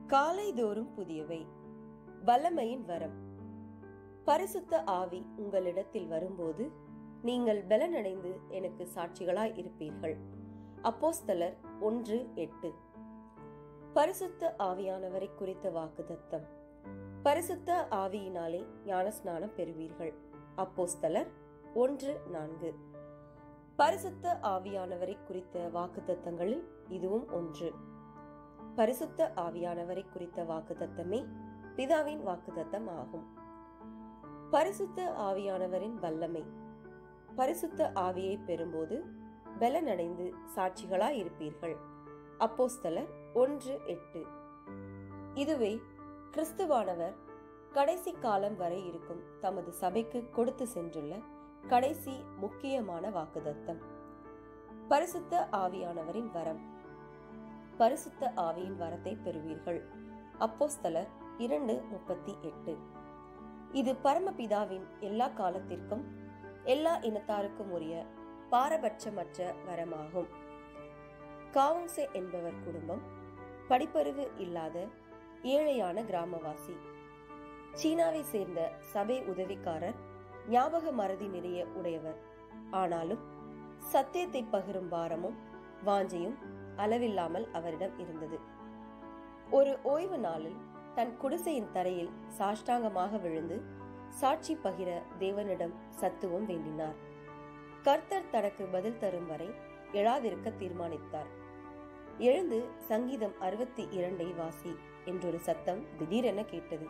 காலைதோறும் புதியவை வல்லமையின் வரம் பரிசுத்த ஆவி உங்களிடத்தில் வரும்போது நீங்கள் பலனடைந்து எனக்கு சாட்சிகளாய் இருப்பீர்கள் அப்போஸ்தலர் ஒன்று எட்டு பரிசுத்த ஆவியானவரை குறித்த வாக்குதத்தம் பரிசுத்த ஆவியினாலே ஞானஸ்நானம் பெறுவீர்கள் அப்போஸ்தலர் ஒன்று நான்கு பரிசுத்த ஆவியானவரை குறித்த வாக்குத்தத்தங்களில் இதுவும் ஒன்று பரிசுத்த ஆவியானவரை குறித்த வாக்குத்தத்தமே பிதாவின் வாக்குத்தத்தம் ஆகும் பரிசுத்த ஆவியானவரின் வல்லமை பரிசுத்த ஆவியை பெறும்போது பலனடைந்து சாட்சிகளாய் இருப்பீர்கள் அப்போஸ்தலர் ஒன்று எட்டு இதுவே கிறிஸ்துவானவர் கடைசி காலம் வரை இருக்கும் தமது சபைக்கு கொடுத்து சென்றுள்ள கடைசி முக்கியமான வாக்குதத்தம் பரிசுத்த ஆவியானவரின் வரம் பரிசுத்த ஆவியின் வரத்தை பெறுவீர்கள் அப்போஸ்தலர் இரண்டு முப்பத்தி எட்டு இது பரமபிதாவின் எல்லா காலத்திற்கும் எல்லா இனத்தாருக்கும் உரிய பாரபட்சமற்ற வரமாகும் காவுங்சே என்பவர் குடும்பம் படிப்பறிவு இல்லாத ஏழையான கிராமவாசி சீனாவை சேர்ந்த சபை உதவிக்காரர் ஞாபக மறதி நிறைய உடையவர் ஆனாலும் சத்தியத்தை பகிரும் பாரமும் வாஞ்சையும் அளவில்லாமல் அவரிடம் இருந்தது ஒரு ஓய்வு நாளில் தன் குடிசையின் தரையில் சாஷ்டாங்கமாக விழுந்து சாட்சி பகிர தேவனிடம் சத்துவம் வேண்டினார் கர்த்தர் தனக்கு பதில் தரும் வரை எழாதிருக்க தீர்மானித்தார் எழுந்து சங்கீதம் அறுபத்தி இரண்டை வாசி என்றொரு சத்தம் திடீரென கேட்டது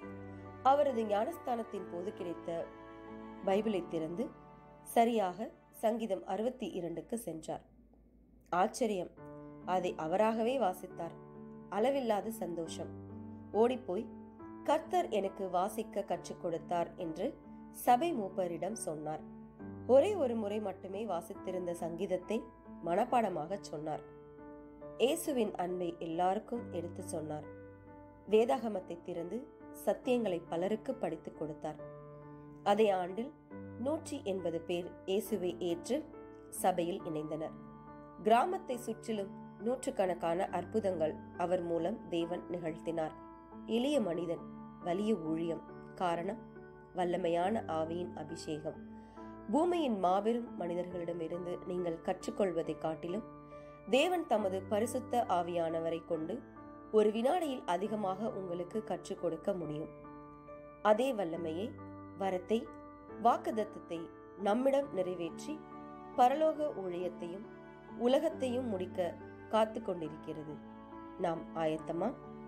அவரது ஞானஸ்தானத்தின் போது கிடைத்த பைபிளை திறந்து சரியாக சங்கீதம் அறுபத்தி இரண்டுக்கு சென்றார் ஆச்சரியம் அதை அவராகவே வாசித்தார் அளவில்லாத சந்தோஷம் ஓடிப்போய் கர்த்தர் எனக்கு வாசிக்க கற்றுக் கொடுத்தார் என்று சபை மூப்பரிடம் சொன்னார் ஒரே ஒரு முறை மட்டுமே வாசித்திருந்த சங்கீதத்தை மனப்பாடமாக சொன்னார் இயேசுவின் அன்பை எல்லாருக்கும் எடுத்து சொன்னார் வேதாகமத்தை திறந்து சத்தியங்களை பலருக்கு படித்துக் கொடுத்தார் அதே ஆண்டில் நூற்றி எண்பது பேர் இயேசுவை ஏற்று சபையில் இணைந்தனர் கிராமத்தை சுற்றிலும் நூற்றுக்கணக்கான அற்புதங்கள் அவர் மூலம் தேவன் நிகழ்த்தினார் எளிய மனிதன் வலிய ஊழியம் காரணம் வல்லமையான ஆவியின் அபிஷேகம் பூமியின் மாபெரும் மனிதர்களிடமிருந்து நீங்கள் கற்றுக்கொள்வதை காட்டிலும் தேவன் தமது பரிசுத்த ஆவியானவரை கொண்டு ஒரு வினாடியில் அதிகமாக உங்களுக்கு கற்றுக் கொடுக்க முடியும் அதே வல்லமையை வரத்தை வாக்குதத்தத்தை நம்மிடம் நிறைவேற்றி பரலோக ஊழியத்தையும் உலகத்தையும் முடிக்க காத்து கொண்டிருக்கிறது நாம் ஆயத்தமா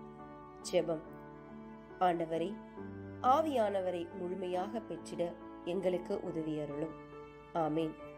ஜெபம் ஆண்டவரை ஆவியானவரை முழுமையாக பெற்றிட எங்களுக்கு உதவியருளும் ஆமேன்